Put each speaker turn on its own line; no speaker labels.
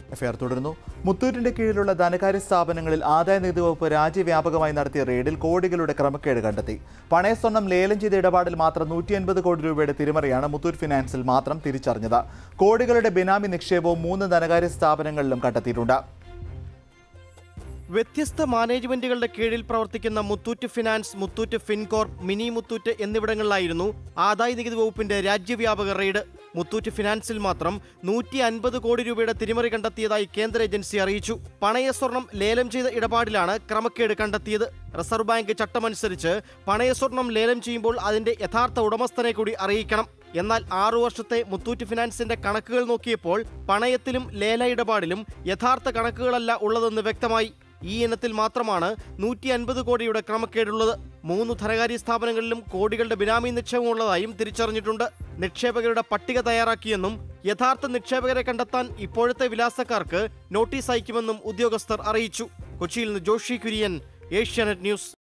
FIR തുടരുന്നു മുത്തൂറ്റിന്റെ കീഴിലുള്ള ധനകാര്യ സ്ഥാപനങ്ങളിൽ ആദായ നികുതി വകുപ്പ് രാജ്യവ്യാപകമായി നടത്തിയ റെയ്ഡിൽ കോടികളുടെ ക്രമക്കേട് കണ്ടെത്തി പണയസ്വർണം ലേലം ചെയ്ത ഇടപാടിൽ മാത്രം നൂറ്റി അൻപത് കോടി രൂപയുടെ തിരിമറിയാണ് മുത്തൂറ്റ് ഫിനാൻസിൽ മാത്രം തിരിച്ചറിഞ്ഞത് കോടികളുടെ ബിനാമി നിക്ഷേപവും മൂന്ന് ധനകാര്യ സ്ഥാപനങ്ങളിലും കണ്ടെത്തിയിട്ടുണ്ട്
വ്യത്യസ്ത മാനേജ്മെന്റുകളുടെ കീഴിൽ പ്രവർത്തിക്കുന്ന മുത്തൂറ്റ് ഫിനാൻസ് മുത്തൂറ്റ് ഫിൻകോർപ്പ് മിനി മുത്തൂറ്റ് എന്നിവിടങ്ങളിലായിരുന്നു ആദായ നികുതി വകുപ്പിന്റെ രാജ്യവ്യാപക റെയ്ഡ് മുത്തൂറ്റ് ഫിനാൻസിൽ മാത്രം നൂറ്റി അൻപത് കോടി രൂപയുടെ തിരിമറി കണ്ടെത്തിയതായി കേന്ദ്ര ഏജൻസി അറിയിച്ചു പണയസ്വർണം ലേലം ചെയ്ത ഇടപാടിലാണ് ക്രമക്കേട് കണ്ടെത്തിയത് റിസർവ് ബാങ്ക് ചട്ടമനുസരിച്ച് പണയസ്വർണം ലേലം ചെയ്യുമ്പോൾ അതിന്റെ യഥാർത്ഥ ഉടമസ്ഥനെ കൂടി അറിയിക്കണം എന്നാൽ ആറു വർഷത്തെ മുത്തൂറ്റ് ഫിനാൻസിന്റെ കണക്കുകൾ നോക്കിയപ്പോൾ പണയത്തിലും ലേല ഇടപാടിലും യഥാർത്ഥ കണക്കുകളല്ല ഉള്ളതെന്ന് വ്യക്തമായി ഈ ഇനത്തിൽ മാത്രമാണ് നൂറ്റി അൻപത് കോടിയുടെ ക്രമക്കേടുള്ളത് മൂന്ന് ധനകാര്യ സ്ഥാപനങ്ങളിലും കോടികളുടെ ബിനാമി നിക്ഷേപം ഉള്ളതായും തിരിച്ചറിഞ്ഞിട്ടുണ്ട് നിക്ഷേപകരുടെ പട്ടിക തയ്യാറാക്കിയെന്നും യഥാർത്ഥ നിക്ഷേപകരെ കണ്ടെത്താൻ ഇപ്പോഴത്തെ വിലാസക്കാർക്ക് നോട്ടീസ് അയക്കുമെന്നും ഉദ്യോഗസ്ഥർ അറിയിച്ചു കൊച്ചിയിൽ നിന്ന് ജോഷി കുര്യൻ ഏഷ്യാനെറ്റ് ന്യൂസ്